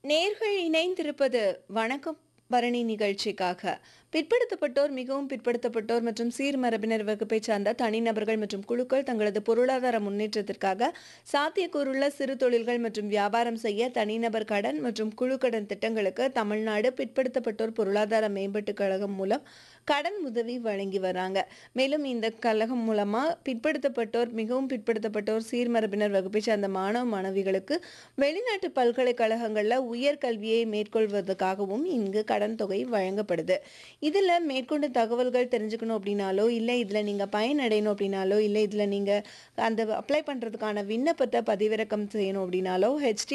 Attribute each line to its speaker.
Speaker 1: நேர்கள் இணைந்திருப்பது வணக்கம் பரணி நிகழ்ச்சிக்காக பிற்படுத்தப்பட்டோர் மிகவும் பிற்படுத்தப்பட்டோர் மற்றும் சீர்மரபினர் வகுப்பைச் சார்ந்த தனிநபர்கள் மற்றும் குழுக்கள் தங்களது பொருளாதார முன்னேற்றத்திற்காக சாத்தியக்கூறுள்ள சிறு தொழில்கள் மற்றும் வியாபாரம் செய்ய தனிநபர் கடன் மற்றும் குழு கடன் திட்டங்களுக்கு தமிழ்நாடு பிற்படுத்தப்பட்டோர் பொருளாதார மேம்பாட்டுக் கழகம் மூலம் கடன் உதவி வழங்கி வராங்க மேலும் இந்த கழகம் மூலமா பிற்படுத்தப்பட்டோர் மிகவும் பிற்படுத்தப்பட்டோர் சீர்மரபினர் வகுப்பை சார்ந்த மாணவ மாணவிகளுக்கு வெளிநாட்டு பல்கலைக்கழகங்களில் உயர்கல்வியை மேற்கொள்வதற்காகவும் இங்கு கடன் தொகை வழங்கப்படுது இதில் மேற்கொண்டு தகவல்கள் தெரிஞ்சுக்கணும் அப்படின்னாலோ இல்லை இதில் நீங்கள் பயனடையணும் அப்படின்னாலோ இல்லை இதில் நீங்கள் அந்த அப்ளை பண்ணுறதுக்கான விண்ணப்பத்தை பதிவிறக்கம் செய்யணும் அப்படின்னாலோ ஹெச்டி